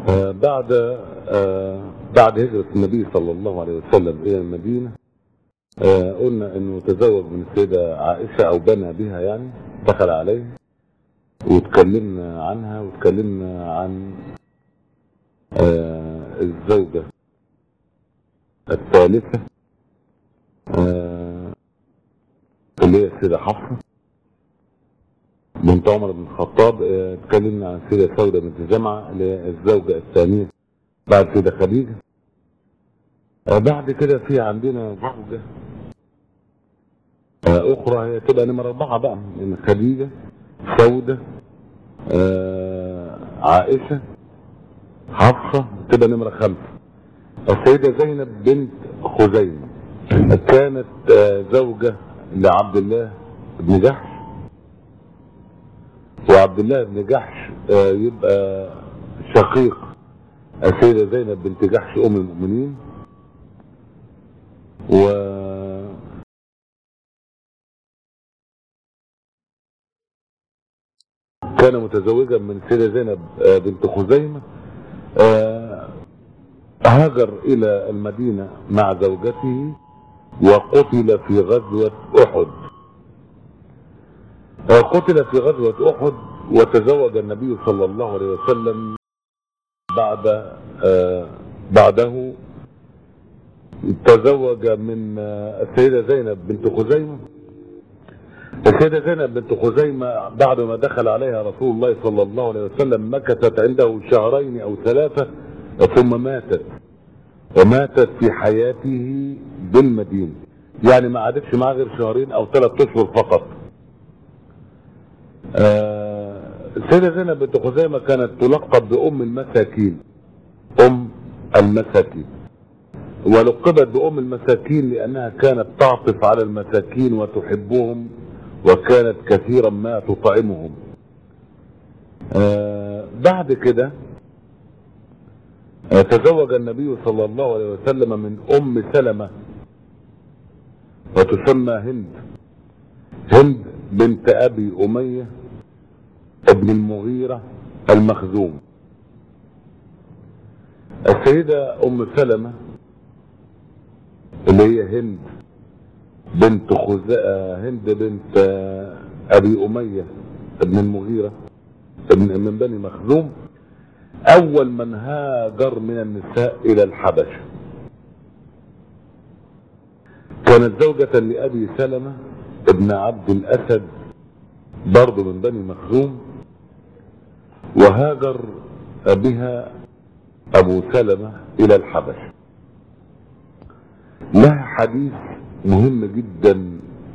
آه بعد آه بعد هجرة النبي صلى الله عليه وسلم إلى المدينة آه قلنا إنه تزوج من السيدة عائشة أو بنى بها يعني دخل عليها وتكلمنا عنها وتكلمنا عن آه الزوجة الثالثة آه اللي هي السيدة حفصة بنت عمر بن الخطاب آه، اتكلمنا عن السيدة سودة بنت جمعة اللي هي الزوجة الثانية بعد السيدة خديجة آه، بعد كده في عندنا زوجة آه، أخرى هي تبقى نمرة أربعة بقى من خديجة سودة آه، عائشة حفصة تبقى نمرة خمسة السيدة زينب بنت خزيمة كانت آه، زوجة لعبد الله بن جحش وعبد الله بن جحش آه، يبقى شقيق السيدة زينب بنت جحش أم المؤمنين و كان متزوجا من السيدة زينب آه، بنت خزيمة آه، هاجر إلى المدينة مع زوجته وقتل في غزوة أحد آه، قتل في غزوة أحد وتزوج النبي صلى الله عليه وسلم بعد آه، بعده تزوج من آه، السيدة زينب بنت خزيمة السيدة زينب بنت خزيمة بعد ما دخل عليها رسول الله صلى الله عليه وسلم مكثت عنده شهرين أو ثلاثة ثم ماتت وماتت في حياته بالمدينة يعني ما عادتش معاه غير شهرين أو ثلاث أشهر فقط آه، السيدة زينب بنت خزيمة كانت تلقب بأم المساكين أم المساكين ولقبت بأم المساكين لأنها كانت تعطف على المساكين وتحبهم وكانت كثيرا ما تطعمهم آه بعد كده آه تزوج النبي صلى الله عليه وسلم من أم سلمة وتسمى هند هند بنت أبي أمية ابن المغيرة المخزوم السيدة أم سلمة اللي هي هند بنت خزاء هند بنت آه، ابي اميه ابن المغيره ابن من بني مخزوم اول من هاجر من النساء الى الحبشه كانت زوجة لأبي سلمة ابن عبد الأسد برضه من بني مخزوم وهاجر بها أبو سلمة إلى الحبشة لها حديث مهم جدا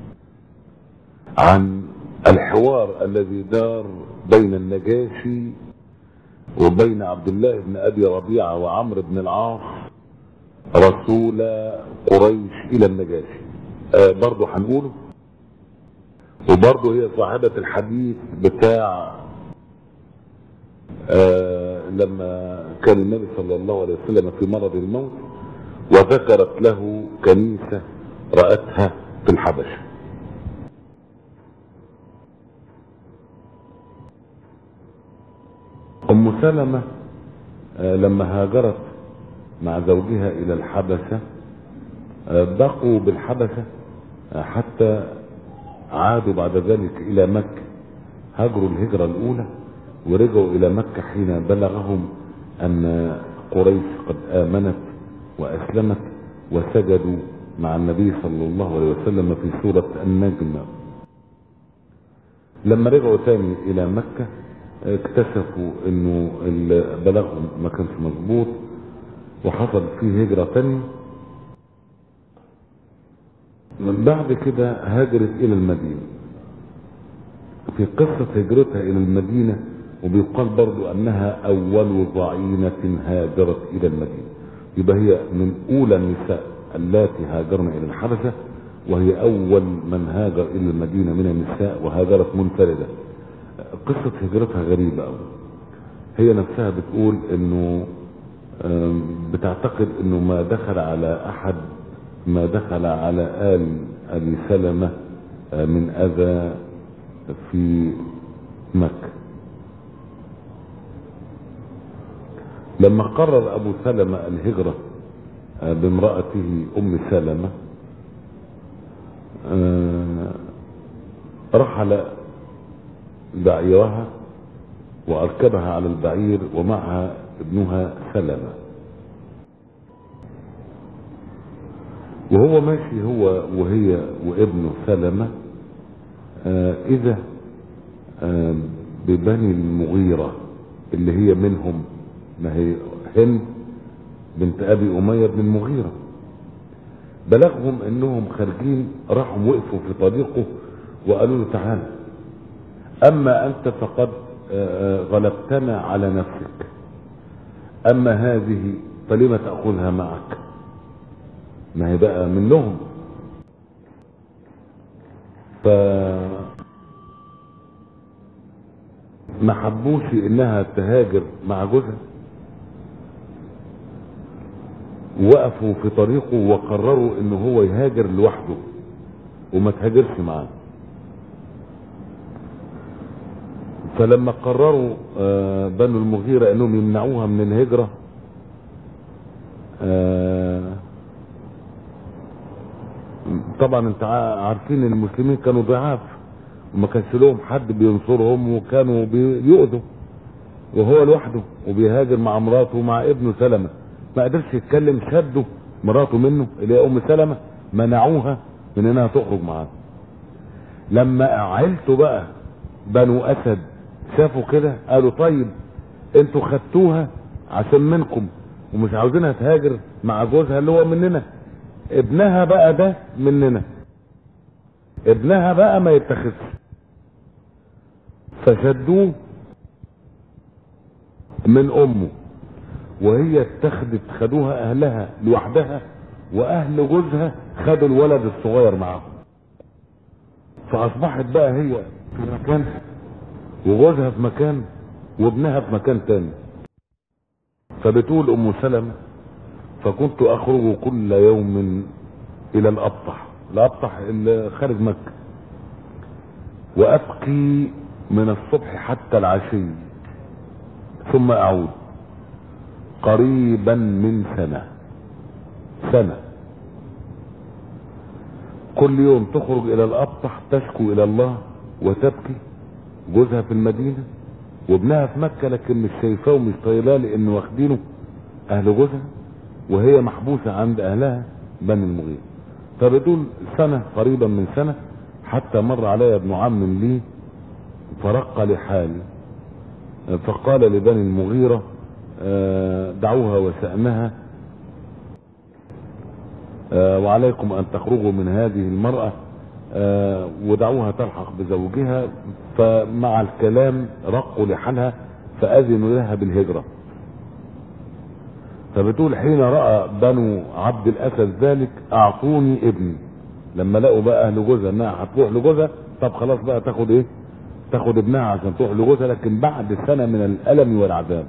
عن الحوار الذي دار بين النجاشي وبين عبد الله بن ابي ربيعه وعمرو بن العاص رسول قريش الى النجاشي آه برضه هنقوله وبرضه هي صاحبة الحديث بتاع آه لما كان النبي صلى الله عليه وسلم في مرض الموت وذكرت له كنيسة رأتها في الحبشة أم سلمة آه، لما هاجرت مع زوجها إلى الحبشة آه، بقوا بالحبشة آه، حتى عادوا بعد ذلك إلى مكة هاجروا الهجرة الأولى ورجعوا إلى مكة حين بلغهم أن قريش قد آمنت وأسلمت وسجدوا مع النبي صلى الله عليه وسلم في سورة النجم لما رجعوا تاني إلى مكة اكتشفوا انه اللي بلغهم ما كانش مظبوط وحصل فيه هجرة تانية من بعد كده هاجرت الى المدينة في قصة هجرتها الى المدينة وبيقال برضو انها اول ضعينة هاجرت الى المدينة يبقى هي من اولى النساء اللاتي هاجرن الى الحبشة وهي اول من هاجر الى المدينة من النساء وهاجرت منفردة قصة هجرتها غريبة أوي هي نفسها بتقول انه آم، بتعتقد انه ما دخل على احد ما دخل على آل ابي سلمة آه، من اذى في مكة لما قرر ابو سلمة الهجرة آه، بامرأته ام سلمة آه، رحل بعيرها واركبها على البعير ومعها ابنها سلمة وهو ماشي هو وهي وابنه سلمة آه، اذا آه، ببني المغيرة اللي هي منهم ما هي هند بنت ابي امية بن المغيرة بلغهم انهم خارجين راحوا وقفوا في طريقه وقالوا له تعالى اما انت فقد آه، آه، غلبتنا على نفسك اما هذه فلم تأخذها معك ما هي بقى منهم ف ما حبوش انها تهاجر مع جوزها وقفوا في طريقه وقرروا ان هو يهاجر لوحده وما تهاجرش معاه فلما قرروا آه، بنو المغيرة انهم يمنعوها من الهجرة آه، طبعا انت عا- عارفين ان المسلمين كانوا ضعاف وما كانش لهم حد بينصرهم وكانوا بي- بيؤذوا وهو لوحده وبيهاجر مع مراته ومع ابنه سلمة ما قدرش يتكلم شدوا مراته منه اللي هي ام سلمة منعوها من انها تخرج معاه لما عيلته بقى بنو اسد شافوا كده قالوا طيب انتوا خدتوها عشان منكم ومش عاوزينها تهاجر مع جوزها اللي هو مننا ابنها بقى ده مننا ابنها بقى ما يتخذش فشدوه من امه وهي اتخذت خدوها اهلها لوحدها واهل جوزها خدوا الولد الصغير معاهم فاصبحت بقى هي في مكان وجوزها في مكان وابنها في مكان تاني فبتقول ام سلمة فكنت اخرج كل يوم الى الابطح الابطح اللي خارج مكة وابكي من الصبح حتى العشي ثم اعود قريبا من سنة سنة كل يوم تخرج الى الابطح تشكو الى الله وتبكي جوزها في المدينة وابنها في مكة لكن مش شايفاه ومش طايلاه لان واخدينه اهل جوزها وهي محبوسة عند اهلها بني المغيرة فبتقول سنة قريبا من سنة حتى مر علي ابن عم لي فرق لحالي فقال لبني المغيرة آه، دعوها وسأمها آه، وعليكم ان تخرجوا من هذه المرأة آه، ودعوها تلحق بزوجها فمع الكلام رقوا لحالها فأذنوا لها بالهجرة فبتقول حين رأى بنو عبد الأسد ذلك أعطوني ابني لما لقوا بقى أهل جوزها إنها هتروح لجوزها طب خلاص بقى تاخد إيه؟ تاخد ابنها عشان تروح لجوزها لكن بعد سنة من الألم والعذاب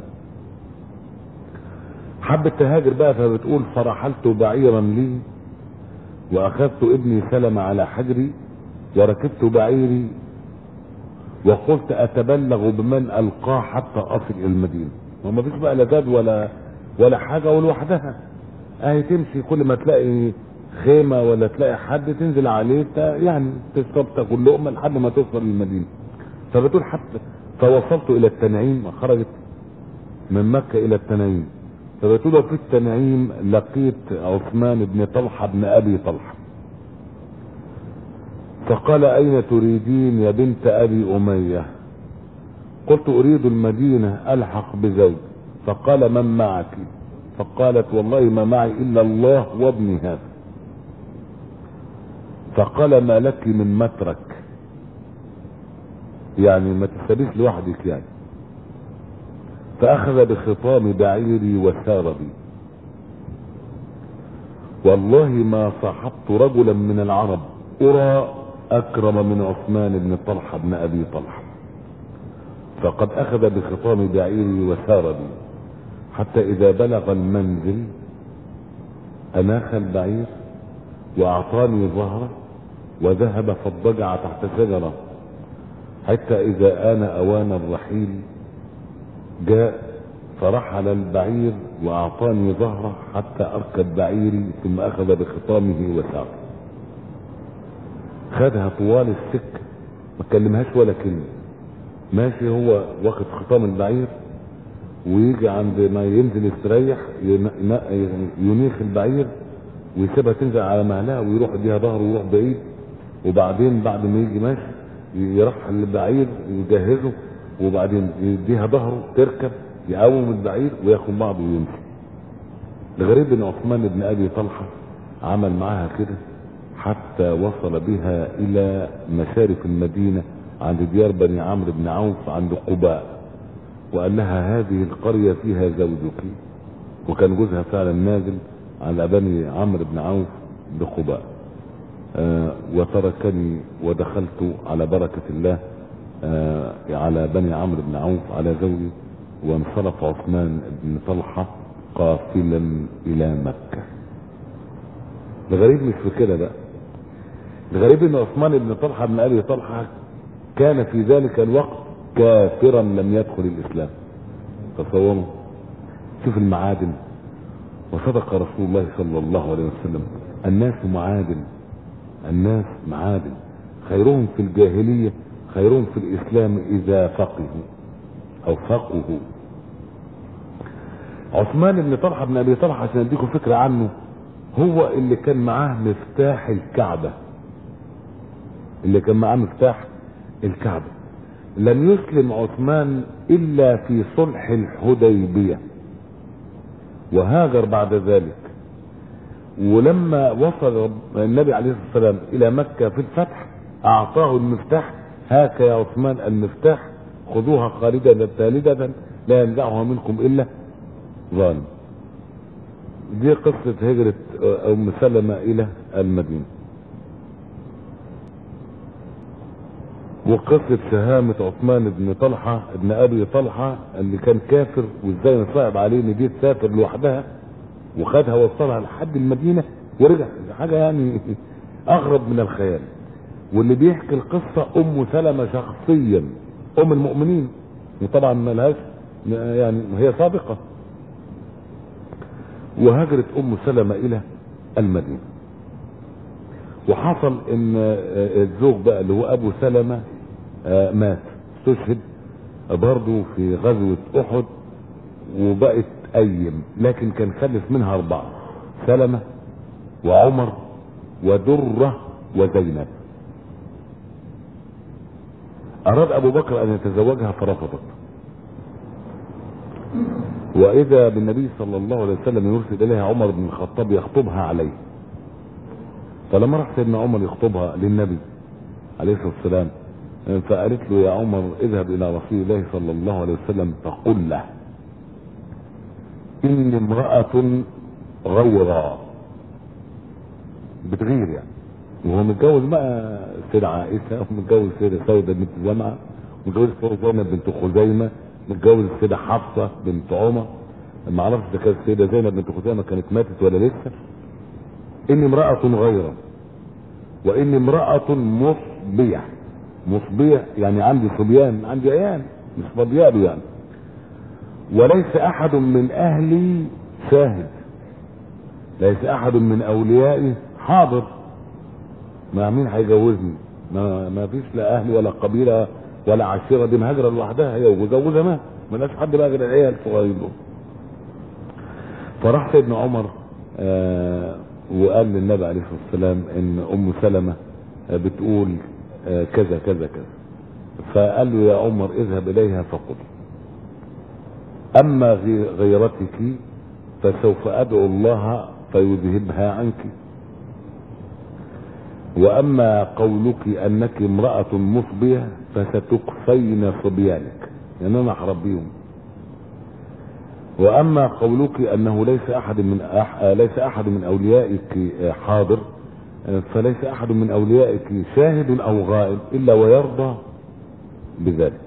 حبت تهاجر بقى فبتقول فرحلت بعيرا لي واخذت ابني سلم على حجري وركبت بعيري وقلت اتبلغ بمن القاه حتى اصل الى المدينه وما فيش بقى لا زاد ولا ولا حاجه ولوحدها اهي تمشي كل ما تلاقي خيمه ولا تلاقي حد تنزل عليه ت- يعني تشرب تاكل لقمه لحد ما توصل للمدينه فبتقول حتى فوصلت الى التنعيم خرجت من مكه الى التنعيم فبتقول في التنعيم لقيت عثمان بن طلحه بن ابي طلحه فقال اين تريدين يا بنت ابي اميه قلت اريد المدينه الحق بزوج فقال من معك فقالت والله ما معي الا الله وابني هذا فقال ما لك من مترك يعني ما تسابيش لوحدك يعني فاخذ بخطام بعيري وسار بي والله ما صاحبت رجلا من العرب ارى اكرم من عثمان بن طلحه بن ابي طلحه فقد اخذ بخطام بعيري وسار بي حتى اذا بلغ المنزل اناخ البعير واعطاني ظهره وذهب فاضطجع تحت شجره حتى اذا ان اوان الرحيل جاء فرحل البعير واعطاني ظهره حتى اركب بعيري ثم اخذ بخطامه وساقه خدها طوال السكه ما كلمهاش ولا كلمه ماشي هو واخد خطام البعير ويجي عند ما ينزل يستريح ين- ين- ينيخ البعير ويسيبها تنزل على مهلها ويروح يديها ظهره ويروح بعيد وبعدين بعد ما يجي ماشي يرحل البعير يجهزه وبعدين يديها ظهره تركب يقوم البعير وياخد بعضه ويمشي الغريب ان عثمان بن ابي طلحه عمل معاها كده حتى وصل بها الى مشارف المدينه عند ديار بني عمرو بن عوف عند قباء وقال لها هذه القريه فيها زوجك وكان جوزها فعلا نازل على بني عمرو بن عوف بقباء آه وتركني ودخلت على بركة الله آه على بني عمرو بن عوف على زوجي وانصرف عثمان بن طلحة قافلا إلى مكة الغريب مش في كده بقى الغريب ان عثمان بن طلحة بن ابي طلحة كان في ذلك الوقت كافرا لم يدخل الاسلام تصوروا شوف المعادن وصدق رسول الله صلى الله عليه وسلم الناس معادن الناس معادن خيرهم في الجاهلية خيرهم في الإسلام إذا فقهوا أو فقهوا عثمان بن طلحة بن أبي طلحة عشان أديكم فكرة عنه هو اللي كان معاه مفتاح الكعبة اللي كان معاه مفتاح الكعبة لم يسلم عثمان إلا في صلح الحديبية وهاجر بعد ذلك ولما وصل النبي عليه الصلاة والسلام إلى مكة في الفتح أعطاه المفتاح هاك يا عثمان المفتاح خذوها خالدة ثالدة لا ينزعها منكم إلا ظالم دي قصة هجرة أم سلمة إلى المدينة وقصة شهامة عثمان بن طلحة ابن أبي طلحة اللي كان كافر وإزاي نصعب عليه إن دي تسافر لوحدها وخدها وصلها لحد المدينة ورجع حاجة يعني أغرب من الخيال واللي بيحكي القصة أم سلمة شخصيا أم المؤمنين وطبعا ملهاش يعني هي صادقة وهاجرت أم سلمة إلى المدينة وحصل ان الزوج بقى اللي هو ابو سلمة مات استشهد برضه في غزوة احد وبقت ايم لكن كان خلف منها اربعة سلمة وعمر ودرة وزينب اراد ابو بكر ان يتزوجها فرفضت واذا بالنبي صلى الله عليه وسلم يرسل اليها عمر بن الخطاب يخطبها عليه فلما راح سيدنا عمر يخطبها للنبي عليه الصلاه والسلام فقالت له يا عمر اذهب الى رسول الله صلى الله عليه وسلم فقل له اني امراه غورا بتغير يعني وهو متجوز بقى سيدة عائشة ومتجوز سيدة سودة بنت زمعة متجوز سيدة زينب بنت خزيمة متجوز السيدة حفصة بنت عمر ما اعرفش اذا كانت السيدة زينب بنت خزيمة كانت ماتت ولا لسه اني امرأة غيرة واني امرأة مصبية مصبية يعني عندي صبيان عندي عيال مش فضياله يعني وليس احد من اهلي شاهد ليس احد من اوليائي حاضر ما مين هيجوزني ما ما فيش لا اهلي ولا قبيله ولا عشيره دي مهاجره لوحدها هي وجوزها ما مالهاش حد بقى غير العيال الصغيرين دول فراح سيدنا عمر آه وقال للنبي عليه الصلاه والسلام ان ام سلمه آه بتقول آه كذا كذا كذا فقال له يا عمر اذهب اليها فقل اما غيرتك فسوف ادعو الله فيذهبها عنك واما قولك انك امرأة مصبية فستكفين صبيانك يعني انا هربيهم واما قولك انه ليس احد من أح... ليس احد من اوليائك حاضر فليس احد من اوليائك شاهد او غائب الا ويرضى بذلك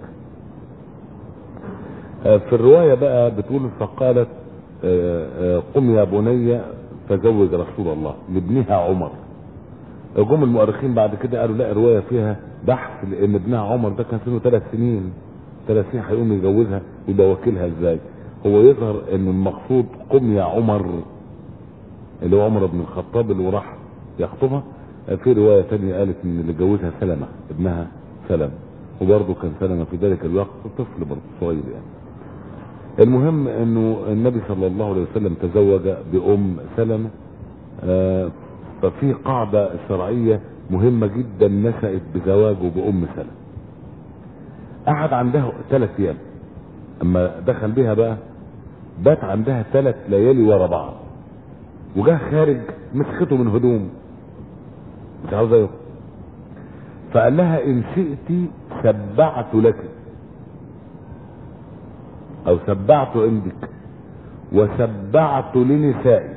في الرواية بقى بتقول فقالت قم يا بني فزوج رسول الله لابنها عمر جم المؤرخين بعد كده قالوا لا روايه فيها بحث لان ابنها عمر ده كان سنه ثلاث سنين ثلاث سنين هيقوم يجوزها يبقى وكيلها ازاي هو يظهر ان المقصود قم يا عمر اللي هو عمر بن الخطاب اللي هو راح يخطبها في رواية تانية قالت ان اللي جوزها سلمة ابنها سلمة وبرضه كان سلمة في ذلك الوقت طفل برضه صغير يعني المهم انه النبي صلى الله عليه وسلم تزوج بام سلمة آه، ففي قاعدة شرعية مهمة جدا نشأت بزواجه بام سلمة قعد عندها ثلاث ايام اما دخل بها بقى بات عندها ثلاث ليالي ورا بعض وجاه خارج مسخته من هدوم مش عاوز ايه فقال لها ان شئت سبعت لك او سبعت عندك وسبعت لنسائي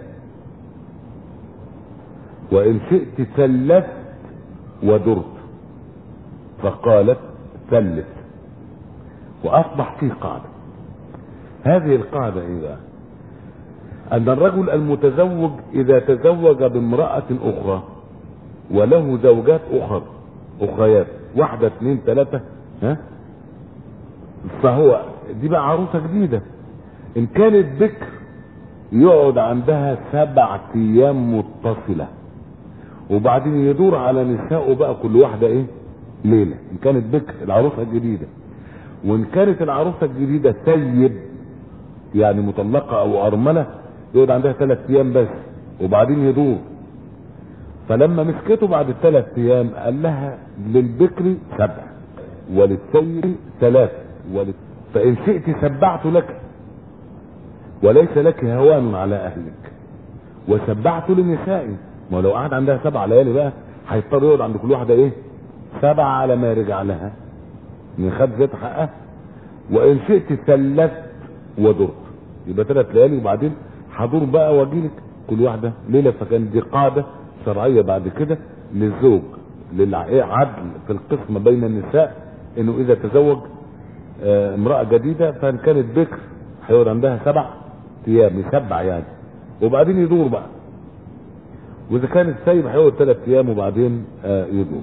وان شئت ثلثت ودرت فقالت ثلث واصبح في قاعده هذه القاعده ايه بقى ان الرجل المتزوج اذا تزوج بامراه اخرى وله زوجات اخر اخريات واحده اثنين ثلاثه ها فهو دي بقى عروسه جديده ان كانت بكر يقعد عندها سبع ايام متصله وبعدين يدور على نسائه بقى كل واحده ايه ليله ان كانت بكر العروسه الجديده وان كانت العروسه الجديده سيب يعني مطلقه او ارمله يقعد عندها ثلاث ايام بس وبعدين يدور فلما مسكته بعد الثلاث ايام قال لها للبكر سبع وللسير ثلاث ولل... فان شئت سبعت لك وليس لك هوان على اهلك وسبعت لنسائي ما لو قعد عندها سبع ليالي بقى هيضطر يقعد عند كل واحده ايه سبعه على ما يرجع لها من خد ذات حقها وان شئت ثلثت ودرت يبقى ثلاث ليالي وبعدين هدور بقى واجيلك كل واحده ليله فكان دي قاعده شرعيه بعد كده للزوج للعدل في القسمه بين النساء انه اذا تزوج آه، امراه جديده فان كانت بكر هيقعد عندها سبع ايام يسبع يعني وبعدين يدور بقى واذا كانت سايب هيقعد ثلاث ايام وبعدين آه، يدور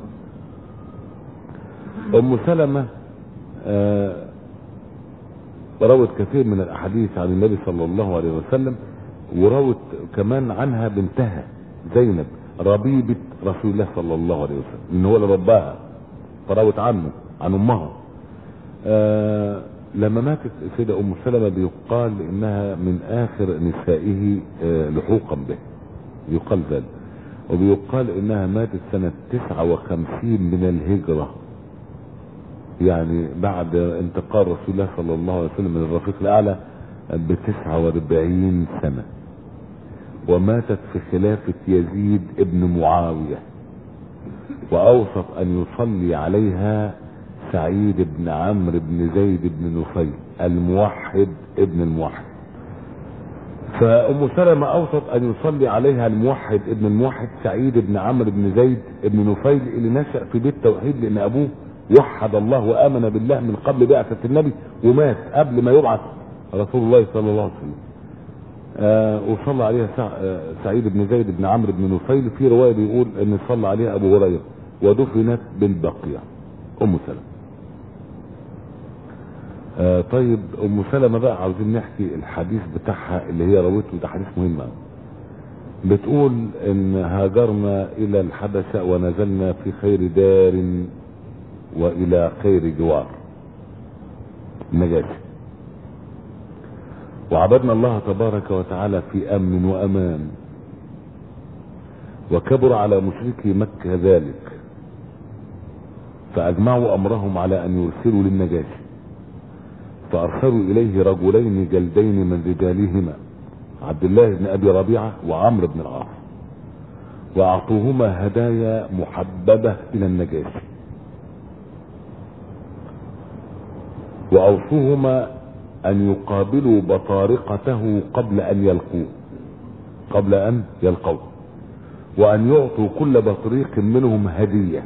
ام سلمه آه، روت كثير من الاحاديث عن النبي صلى الله عليه وسلم وروت كمان عنها بنتها زينب ربيبة رسول الله صلى الله عليه وسلم ان هو اللي رباها فروت عنه عن امها آه لما ماتت سيدة ام سلمة بيقال انها من اخر نسائه آه لحوقا به يقال ذلك وبيقال انها ماتت سنة 59 من الهجرة يعني بعد انتقال رسول الله صلى الله عليه وسلم من الرفيق الاعلى ب 49 سنة وماتت في خلافة يزيد ابن معاوية واوصت ان يصلي عليها سعيد بن عمرو بن زيد بن نفيل الموحد ابن الموحد فام سلمة اوصت ان يصلي عليها الموحد ابن الموحد سعيد بن عمرو بن زيد بن نفيل اللي نشأ في بيت توحيد لان ابوه وحد الله وامن بالله من قبل بعثة النبي ومات قبل ما يبعث رسول الله صلى الله عليه وسلم آه وصلى عليها سع... آه سعيد بن زيد بن عمرو بن نفيل في روايه بيقول ان صلى عليها ابو هريره ودفنت بالبقيع ام سلمة آه طيب ام سلمة بقى عاوزين نحكي الحديث بتاعها اللي هي روته ده حديث مهم قوي بتقول ان هاجرنا الى الحبشة ونزلنا في خير دار والى خير جوار نجاشي وعبدنا الله تبارك وتعالى في امن وامان وكبر على مشركي مكة ذلك فاجمعوا امرهم على ان يرسلوا للنجاشي فارسلوا اليه رجلين جلدين من رجالهما عبد الله بن ابي ربيعه وعمرو بن العاص واعطوهما هدايا محببه الى النجاشي واوصوهما ان يقابلوا بطارقته قبل ان يلقوه قبل ان يلقوه وان يعطوا كل بطريق منهم هديه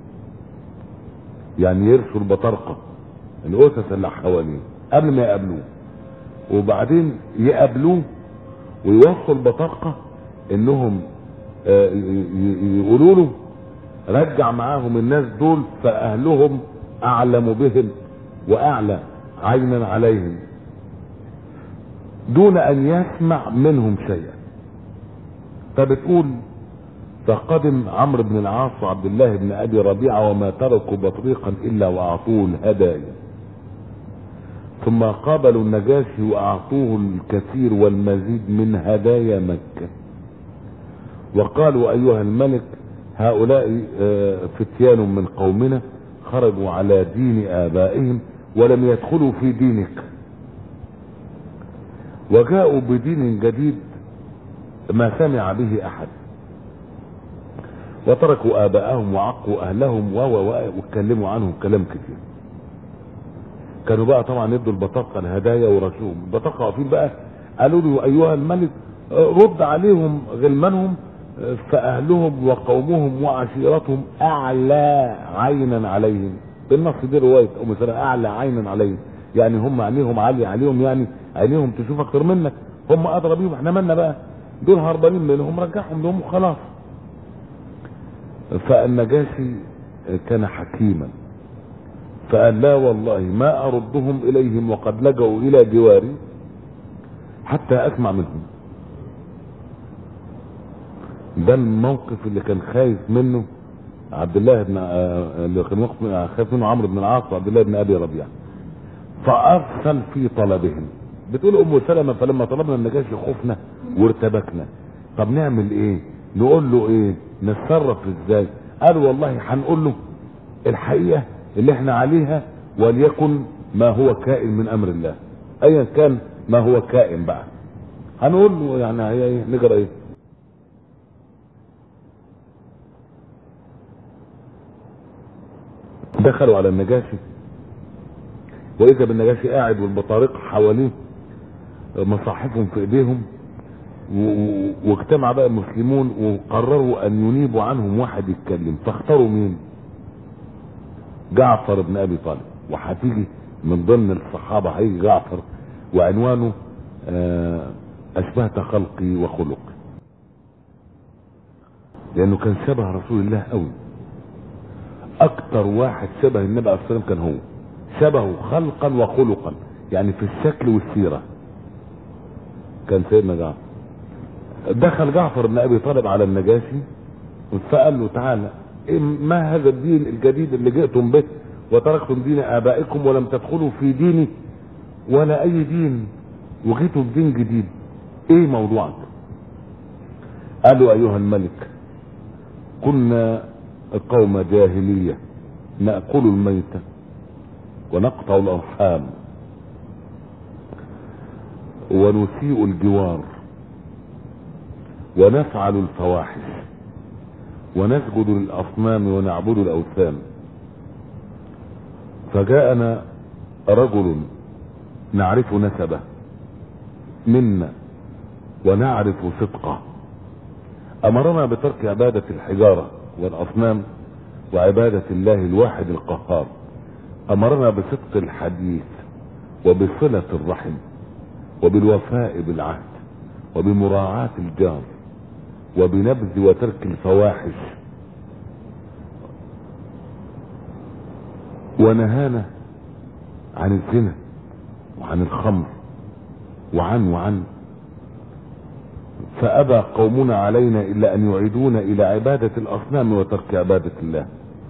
يعني يرسوا البطارقه الاسس اللي حواليه قبل ما يقابلوه وبعدين يقابلوه ويوصوا البطارقه انهم آه يقولوا له رجع معاهم الناس دول فاهلهم اعلم بهم واعلى عينا عليهم دون ان يسمع منهم شيئا فبتقول فقدم عمرو بن العاص وعبد الله بن ابي ربيعه وما تركوا بطريقا الا واعطوه الهدايا ثم قابلوا النجاشي واعطوه الكثير والمزيد من هدايا مكه وقالوا ايها الملك هؤلاء آه، فتيان من قومنا خرجوا على دين ابائهم ولم يدخلوا في دينك وجاءوا بدين جديد ما سمع به احد وتركوا اباءهم وعقوا اهلهم و و و واتكلموا عنهم كلام كتير كانوا بقى طبعا يدوا البطاقه الهدايا ورشوهم البطاقه واقفين بقى قالوا له ايها الملك آه، رد عليهم غلمانهم آه، فاهلهم وقومهم وعشيرتهم اعلى عينا عليهم بالنص دي روايه ام سلمة اعلى عينا عليهم يعني هم عينيهم عاليه عليهم يعني عينيهم تشوف اكتر منك هم ادرى بيهم احنا مالنا بقى دول هربانين منهم رجعهم لهم وخلاص فالنجاشي كان حكيما فقال لا والله ما اردهم اليهم وقد لجأوا الى جواري حتى اسمع منهم ده الموقف اللي كان خايف منه عبد الله بن آه، اللي كان واقف- خايف منه عمرو بن العاص وعبد الله بن ابي ربيعه فارسل في طلبهم بتقول ام سلمة فلما طلبنا النجاشي خفنا وارتبكنا طب نعمل ايه نقول له ايه نتصرف ازاي قال والله هنقول له الحقيقة اللي احنا عليها وليكن ما هو كائن من امر الله ايا كان ما هو كائن بقى هنقول له يعني هي ايه نجرى ايه دخلوا على النجاشي واذا بالنجاشي قاعد والبطارقه حواليه مصاحفهم في ايديهم و- و- واجتمع بقى المسلمون وقرروا ان ينيبوا عنهم واحد يتكلم فاختاروا مين جعفر بن ابي طالب وهتيجي من ضمن الصحابه هيجي جعفر وعنوانه آه، اشبهت خلقي وخلقي لانه كان شبه رسول الله قوي اكتر واحد شبه النبي عليه الصلاه والسلام كان هو شبهه خلقا وخلقا يعني في الشكل والسيره كان سيدنا جعفر دخل جعفر بن ابي طالب على النجاشي فقال له تعالى إيه ما هذا الدين الجديد اللي جئتم به وتركتم دين ابائكم ولم تدخلوا في ديني ولا اي دين وجيتوا بدين جديد ايه موضوعك قالوا ايها الملك كنا قوم جاهلية نأكل الميتة ونقطع الأرحام ونسيء الجوار ونفعل الفواحش ونسجد للأصنام ونعبد الأوثان فجاءنا رجل نعرف نسبه منا ونعرف صدقه أمرنا بترك عبادة الحجارة والأصنام وعبادة الله الواحد القهار أمرنا بصدق الحديث وبصلة الرحم وبالوفاء بالعهد وبمراعاة الجار وبنبذ وترك الفواحش ونهانا عن الزنا وعن الخمر وعن وعن فأبى قومنا علينا إلا أن يعيدونا إلى عبادة الأصنام وترك عبادة الله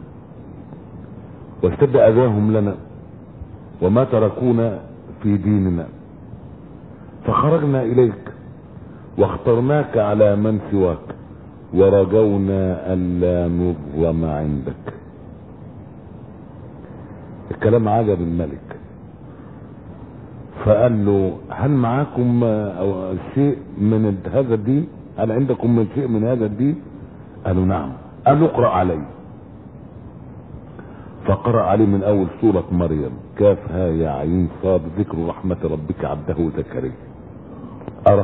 واشتد أذاهم لنا وما تركونا في ديننا فخرجنا إليك واخترناك على من سواك ورجونا ألا نظلم عندك الكلام عجب الملك فقال له هل معاكم أو شيء من هذا الدين هل عندكم من شيء من هذا الدين قالوا نعم قال له اقرأ علي فقرأ عليه من أول سورة مريم كاف ها يا عين صاد ذكر رحمة ربك عبده زكريا أرى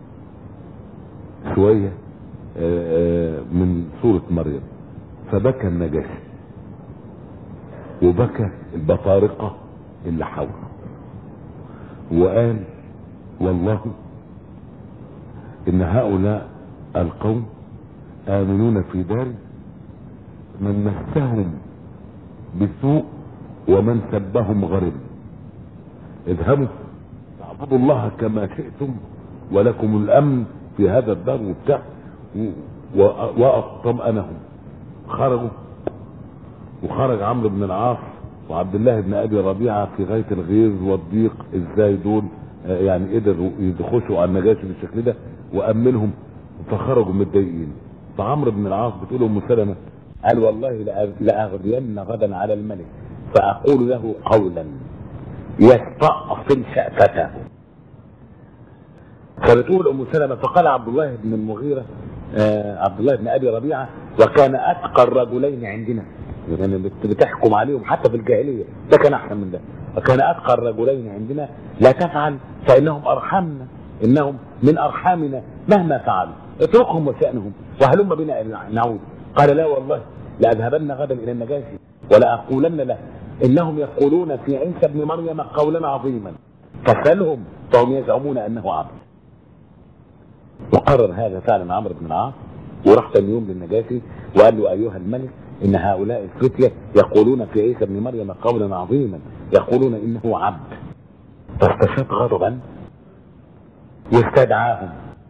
شوية آه، آه، من سورة مريم فبكى النجاشي وبكى البطارقة اللي حوله وقال والله ان هؤلاء القوم امنون في داري من مسهم بسوء ومن سبهم غرب اذهبوا اعبدوا الله كما شئتم ولكم الامن في هذا الدار وبتاع و- و- واطمأنهم خرجوا وخرج عمرو بن العاص وعبد الله بن ابي ربيعه في غايه الغيظ والضيق ازاي دول آه، يعني قدروا يدخشوا على النجاشي بالشكل ده وامنهم فخرجوا متضايقين فعمرو بن العاص بتقول ام سلمه قال والله لأ- لاغرين غدا على الملك فاقول له قولا يستأصل شأفته فبتقول ام سلمه فقال عبد الله بن المغيره آه عبد الله بن ابي ربيعه وكان اتقى الرجلين عندنا يعني بت- بتحكم عليهم حتى في الجاهليه ده كان احسن من ده وكان اتقى الرجلين عندنا لا تفعل فانهم ارحمنا انهم من ارحامنا مهما فعلوا اتركهم وشانهم وهلم بنا إلى نعود قال لا والله لاذهبن غدا الى النجاشي ولاقولن له انهم يقولون في عيسى ابن مريم قولا عظيما فاسالهم فهم يزعمون انه عبد وقرر هذا فعلا عمرو بن العاص وراح ثاني يوم للنجاشي وقال له ايها الملك ان هؤلاء الفتيه يقولون في عيسى ابن مريم قولا عظيما يقولون انه عبد فاستشاط غضبا واستدعاهم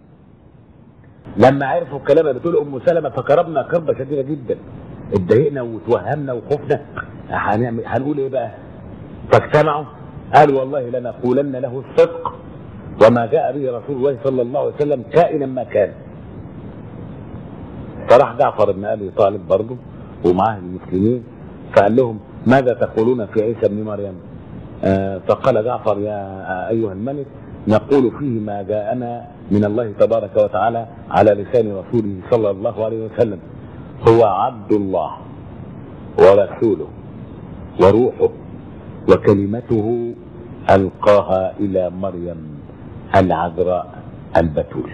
لما عرفوا الكلام اللي بتقول ام سلمه فكربنا كربه شديده جدا اتضايقنا وتوهمنا وخفنا هنعمل هنقول ايه بقى؟ فاجتمعوا قالوا والله لنقولن له الصدق وما جاء به رسول الله صلى الله عليه وسلم كائنا ما كان فراح جعفر بن ابي طالب برضه ومعاه المسلمين فقال لهم ماذا تقولون في عيسى ابن مريم؟ آه فقال جعفر يا ايها الملك نقول فيه ما جاءنا من الله تبارك وتعالى على لسان رسوله صلى الله عليه وسلم هو عبد الله ورسوله وروحه وكلمته القاها الى مريم العذراء البتول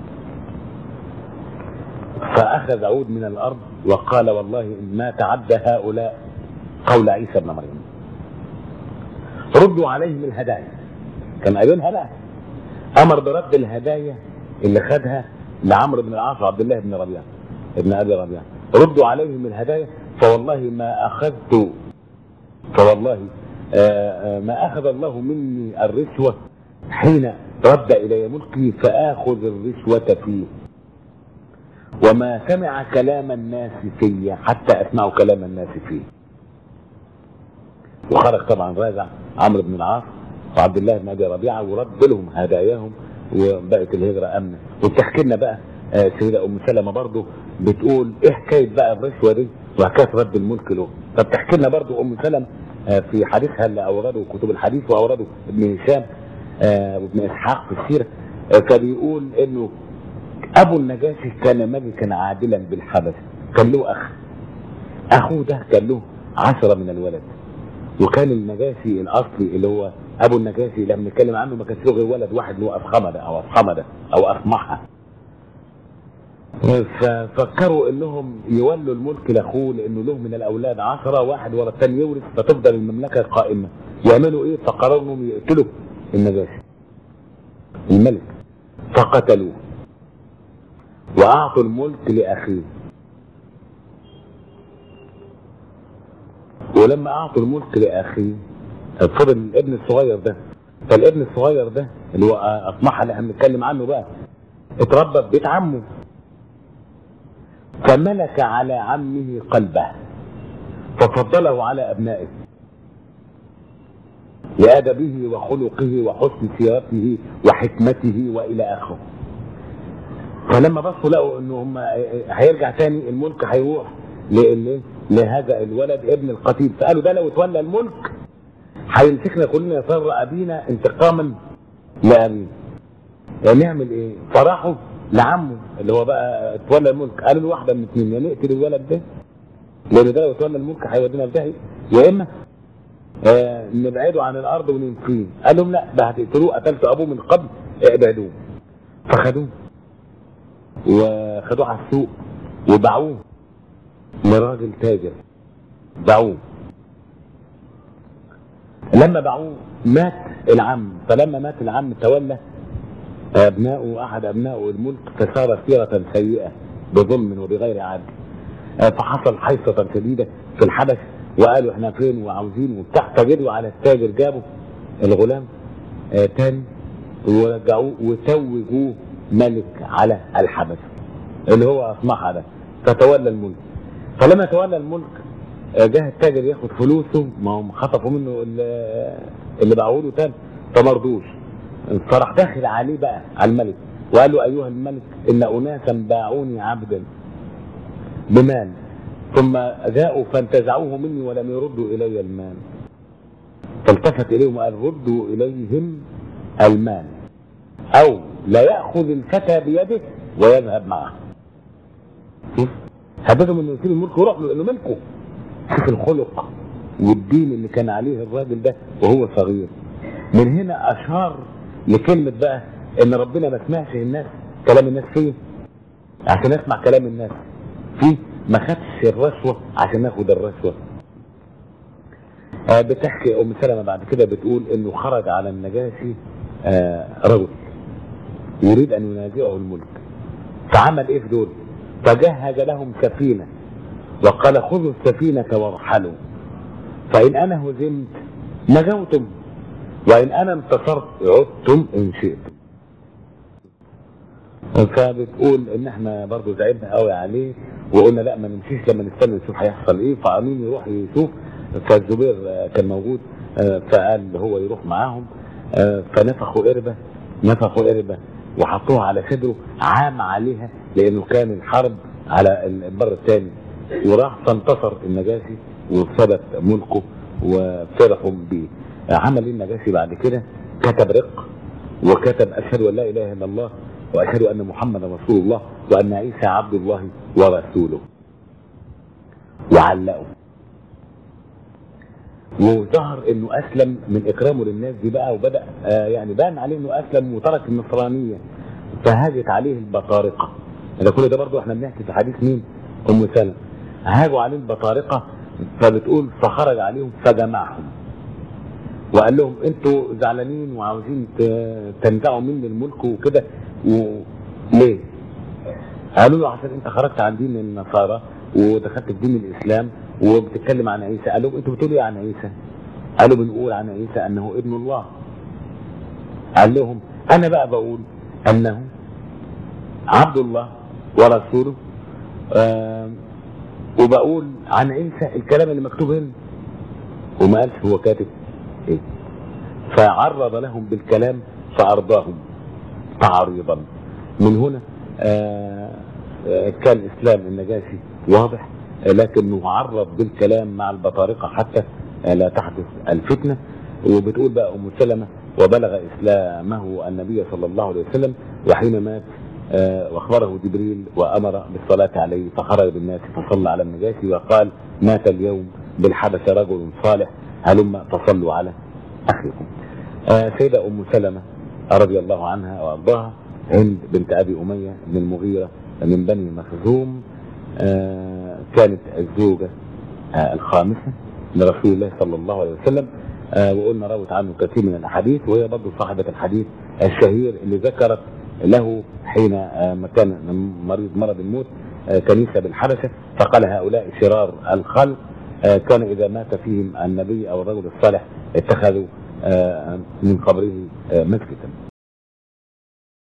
فاخذ عود من الارض وقال والله ان ما تعدى هؤلاء قول عيسى بن مريم ردوا عليهم الهدايا كان قايلينها لا امر برد الهدايا اللي خدها لعمرو بن العاص وعبد الله بن ربيعه ابن ابي ربيعه ردوا عليهم الهدايا فوالله ما اخذت فوالله آه، آه، ما اخذ الله مني الرشوه حين رد الي ملكي فاخذ الرشوه فيه وما سمع كلام الناس في حتى اسمع كلام الناس فيه وخرج طبعا راجع عمرو بن العاص وعبد الله بن ابي ربيعه ورد لهم هداياهم وبقت الهجره امنه وبتحكي لنا بقى آه، سيده ام سلمه برضه بتقول ايه حكايه بقى الرشوه دي وحكايه رد الملك له فبتحكي لنا برضه ام سلمه آه، في حديثها اللي اورده كتب الحديث واورده ابن هشام آه، وابن اسحاق في السيره آه، فبيقول انه ابو النجاشي كان ملكا عادلا بالحبش كان له اخ اخوه ده كان له عشرة من الولد وكان النجاشي الاصلي اللي هو ابو النجاشي لما نتكلم عنه ما كانش له غير ولد واحد اللي هو افخمده او افخمده او افمحه ففكروا انهم يولوا الملك لاخوه لانه له من الاولاد عشرة واحد ورا الثاني يورث فتفضل المملكه قائمه يعملوا ايه فقرروا انهم يقتلوا النجاشي الملك فقتلوه واعطوا الملك لاخيه ولما اعطوا الملك لاخيه فضل الابن الصغير ده فالابن الصغير ده اللي هو اطمح اللي احنا بنتكلم عنه بقى اتربى في بيت عمه فملك على عمه قلبه ففضله على ابنائه لادبه وخلقه وحسن سيرته وحكمته والى اخره فلما بصوا لقوا انه هم هيرجع تاني الملك هيروح ل- لهذا الولد ابن القتيل فقالوا ده لو اتولى الملك هيمسكنا كلنا يسر ابينا انتقاما لابينا يعني نعمل ايه؟ فراحوا لعمه اللي هو بقى اتولى الملك قالوا له واحده من اثنين يا نقتل الولد ده لان ده لو اتولى الملك هيودينا في داهيه يا اما آه نبعده عن الارض وننفيه قال لهم لا ده هتقتلوه قتلت ابوه من قبل ابعدوه فخدوه وخدوه على السوق وباعوه لراجل تاجر باعوه لما باعوه مات العم فلما مات العم تولى ابناؤه احد ابنائه الملك فصار سيره سيئه بظلم وبغير عدل آه، فحصل حيصه شديده في الحبش وقالوا احنا فين وعاوزين وبتاع فجروا على التاجر جابوا الغلام آه تاني ورجعوه وتوجوه ملك على الحبشه اللي هو اصمعها ده فتولى الملك فلما تولى الملك آه، جه التاجر ياخد فلوسه ما هم خطفوا منه اللي, اللي باعوه له تاني فما رضوش فراح داخل عليه بقى على الملك وقال له ايها الملك ان اناسا باعوني عبدا بمال ثم جاءوا فانتزعوه مني ولم يردوا الي المال فالتفت اليهم وقال ردوا اليهم المال او لا ياخذ الفتى بيده ويذهب معه شوف هددهم انه يسيب الملك ويروح له لانه ملكه شوف الخلق والدين اللي كان عليه الراجل ده وهو صغير من هنا اشار لكلمه بقى ان ربنا ما سمعش الناس كلام الناس فيه عشان اسمع كلام الناس فيه ما خدش الرشوه عشان ناخد الرشوه آه بتحكي ام سلمه بعد كده بتقول انه خرج على النجاشي آه رجل يريد ان ينازعه الملك فعمل ايه في دول فجهز لهم سفينه وقال خذوا السفينه وارحلوا فان انا هزمت نجوتم وان انا انتصرت عدتم ان شئتم فبتقول ان احنا برضو زعلنا قوي عليه وقلنا لا ما نمشيش لما نستنى نشوف هيحصل ايه فقامين يروح يشوف فالزبير آه، كان موجود آه، فقال هو يروح معاهم آه، فنفخوا قربه نفخوا قربه وحطوها على صدره عام عليها لانه كان الحرب على البر الثاني وراح فانتصر النجاشي وثبت ملكه وفرحوا بيه عمل ايه النجاشي بعد كده كتب رق وكتب اشهد ان لا اله الا الله واشهد ان محمدا رسول الله وان عيسى عبد الله ورسوله وعلقه وظهر انه اسلم من اكرامه للناس دي بقى وبدا آه يعني بان عليه انه اسلم وترك النصرانيه فهاجت عليه البطارقه ده كل ده برضه احنا بنحكي في حديث مين؟ ام سلمه هاجوا عليه البطارقه فبتقول فخرج عليهم فجمعهم وقال لهم انتوا زعلانين وعاوزين ت- تنزعوا مني الملك وكده و- ليه؟ قالوا له عشان انت خرجت عن دين النصارى ودخلت في دين الاسلام وبتتكلم عن عيسى قال لهم انتوا بتقولوا ايه عن عيسى؟ قالوا بنقول عن عيسى انه ابن الله قال لهم انا بقى بقول انه عبد الله ورسوله آم، وبقول عن عيسى الكلام اللي مكتوب هنا وما قالش هو كاتب ايه فعرض لهم بالكلام فارضاهم تعريضا من هنا آه، آه، كان اسلام النجاشي واضح آه، لكنه عرض بالكلام مع البطارقه حتى آه، لا تحدث الفتنه وبتقول بقى ام سلمه وبلغ اسلامه النبي صلى الله عليه وسلم وحين مات آه، واخبره جبريل وامر بالصلاه عليه فخرج بالناس فصلى على النجاشي وقال مات اليوم بالحبشه رجل صالح هلم فصلوا على اخيكم. آه، سيده ام سلمه رضي الله عنها وارضاها هند بنت ابي اميه بن المغيره من بني مخزوم آه، كانت الزوجه آه، الخامسه لرسول الله صلى الله عليه وسلم آه، وقلنا روت عنه كثير من الاحاديث وهي برضه صاحبه الحديث الشهير اللي ذكرت له حين آه، ما كان مريض مرض الموت آه، كنيسه بالحبشه فقال هؤلاء شرار الخلق آه، كان اذا مات فيهم النبي او الرجل الصالح اتخذوا آه، من قبره آه، مسجدا